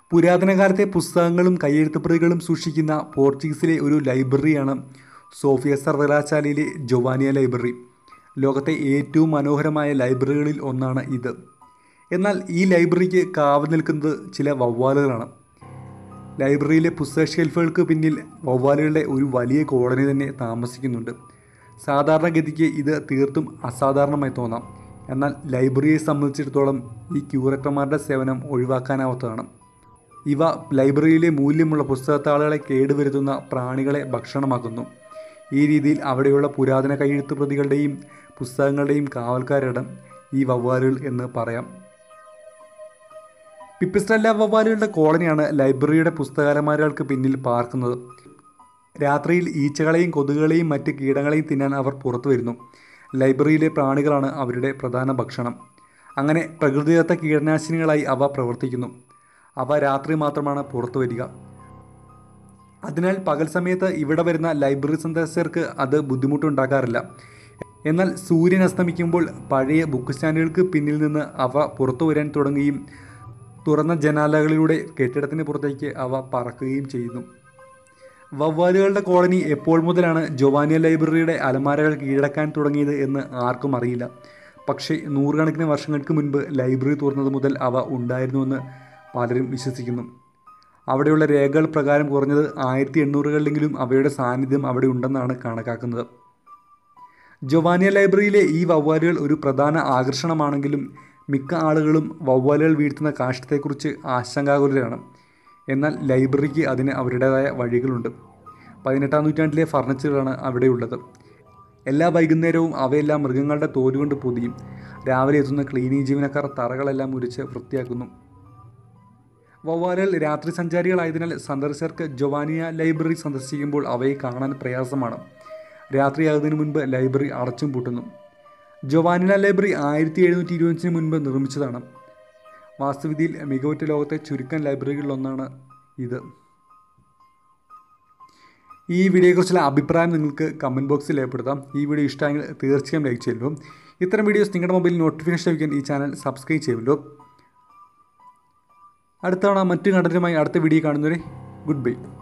പുരാതന കാലത്തെ പുസ്തകങ്ങളും കയ്യെഴുത്തുപ്രതികളും സൂക്ഷിക്കുന്ന പോർച്ചുഗീസിലെ ഒരു ലൈബ്രറിയാണ് സോഫിയ സർവകലാശാലയിലെ ജൊവാനിയ ലൈബ്രറി ലോകത്തെ ഏറ്റവും മനോഹരമായ ലൈബ്രറികളിൽ ഒന്നാണ് ഇത് എന്നാൽ ഈ ലൈബ്രറിക്ക് കാവൽ നിൽക്കുന്നത് ചില വവ്വാലുകളാണ് ലൈബ്രറിയിലെ പുസ്തക ഷെൽഫുകൾക്ക് പിന്നിൽ വവ്വാലുകളുടെ ഒരു വലിയ കോളനി തന്നെ താമസിക്കുന്നുണ്ട് സാധാരണഗതിക്ക് ഇത് തീർത്തും അസാധാരണമായി തോന്നാം എന്നാൽ ലൈബ്രറിയെ സംബന്ധിച്ചിടത്തോളം ഈ ക്യൂറേറ്റർമാരുടെ സേവനം ഒഴിവാക്കാനാവാത്തതാണ് ഇവ ലൈബ്രറിയിലെ മൂല്യമുള്ള പുസ്തകത്താളുകളെ കേടുവരുത്തുന്ന പ്രാണികളെ ഭക്ഷണമാക്കുന്നു ഈ രീതിയിൽ അവിടെയുള്ള പുരാതന കയ്യെഴുത്ത് പ്രതികളുടെയും പുസ്തകങ്ങളുടെയും കാവൽക്കാരിടം ഈ വവ്വാലുകൾ എന്ന് പറയാം പിപ്പിസ്റ്റല്ല വവ്വാലുകളുടെ കോളനിയാണ് ലൈബ്രറിയുടെ പുസ്തകാലമാരകൾക്ക് പിന്നിൽ പാർക്കുന്നത് രാത്രിയിൽ ഈച്ചകളെയും കൊതുകുകളെയും മറ്റ് കീടങ്ങളെയും തിന്നാൻ അവർ പുറത്തു വരുന്നു ലൈബ്രറിയിലെ പ്രാണികളാണ് അവരുടെ പ്രധാന ഭക്ഷണം അങ്ങനെ പ്രകൃതിദത്ത കീടനാശിനികളായി അവ പ്രവർത്തിക്കുന്നു അവ രാത്രി മാത്രമാണ് പുറത്തു വരിക അതിനാൽ പകൽ സമയത്ത് ഇവിടെ വരുന്ന ലൈബ്രറി സന്ദർശകർക്ക് അത് ബുദ്ധിമുട്ടുണ്ടാക്കാറില്ല എന്നാൽ സൂര്യൻ അസ്തമിക്കുമ്പോൾ പഴയ ബുക്ക് സ്റ്റാൻഡുകൾക്ക് പിന്നിൽ നിന്ന് അവ പുറത്തു വരാൻ തുടങ്ങുകയും തുറന്ന ജനാലകളിലൂടെ കെട്ടിടത്തിന് പുറത്തേക്ക് അവ പറക്കുകയും ചെയ്യുന്നു വവ്വാലുകളുടെ കോളനി എപ്പോൾ മുതലാണ് ജൊവാനിയ ലൈബ്രറിയുടെ അലമാരകൾ കീഴടക്കാൻ തുടങ്ങിയത് എന്ന് ആർക്കും അറിയില്ല പക്ഷേ നൂറുകണക്കിന് വർഷങ്ങൾക്ക് മുൻപ് ലൈബ്രറി തുറന്നത് മുതൽ അവ ഉണ്ടായിരുന്നുവെന്ന് പലരും വിശ്വസിക്കുന്നു അവിടെയുള്ള രേഖകൾ പ്രകാരം കുറഞ്ഞത് ആയിരത്തി എണ്ണൂറുകളിലെങ്കിലും അവയുടെ സാന്നിധ്യം അവിടെ ഉണ്ടെന്നാണ് കണക്കാക്കുന്നത് ജൊവാനിയ ലൈബ്രറിയിലെ ഈ വവ്വാലുകൾ ഒരു പ്രധാന ആകർഷണമാണെങ്കിലും മിക്ക ആളുകളും വവ്വാലുകൾ വീഴ്ത്തുന്ന കാഷ്ടത്തെക്കുറിച്ച് ആശങ്കാകുലരാണ് എന്നാൽ ലൈബ്രറിക്ക് അതിന് അവരുടേതായ വഴികളുണ്ട് പതിനെട്ടാം നൂറ്റാണ്ടിലെ ഫർണിച്ചറുകളാണ് അവിടെയുള്ളത് എല്ലാ വൈകുന്നേരവും അവയെല്ലാം മൃഗങ്ങളുടെ തോലുകൊണ്ട് പൊതിയും രാവിലെ എത്തുന്ന ക്ലീനിങ് ജീവനക്കാർ തറകളെല്ലാം മുരിച്ച് വൃത്തിയാക്കുന്നു വവ്വാലുകൾ രാത്രി സഞ്ചാരികളായതിനാൽ സന്ദർശകർക്ക് ജൊവാനിയ ലൈബ്രറി സന്ദർശിക്കുമ്പോൾ അവയെ കാണാൻ പ്രയാസമാണ് രാത്രിയാകുന്നതിന് മുൻപ് ലൈബ്രറി അടച്ചും പൂട്ടുന്നു ജൊവാനിയ ലൈബ്രറി ആയിരത്തി എഴുന്നൂറ്റി ഇരുപത്തഞ്ചിന് മുൻപ് നിർമ്മിച്ചതാണ് വാസ്തുവിദ്യയിൽ മികവുറ്റ ലോകത്തെ ചുരുക്കം ലൈബ്രറികളിലൊന്നാണ് ഇത് ഈ വീഡിയോയെക്കുറിച്ചുള്ള അഭിപ്രായം നിങ്ങൾക്ക് കമൻറ്റ് ബോക്സിൽ രേഖപ്പെടുത്താം ഈ വീഡിയോ ഇഷ്ടമെങ്കിൽ തീർച്ചയായും ലൈക്ക് ചെയ്യുമല്ലോ ഇത്തരം വീഡിയോസ് നിങ്ങളുടെ മൊബൈലിൽ നോട്ടിഫിക്കേഷൻ ലഭിക്കാൻ ഈ ചാനൽ സബ്സ്ക്രൈബ് ചെയ്യുമല്ലോ അടുത്ത തവണ മറ്റു കണ്ടന്റുമായി അടുത്ത വീഡിയോ കാണുന്നവരെ ഗുഡ് ബൈ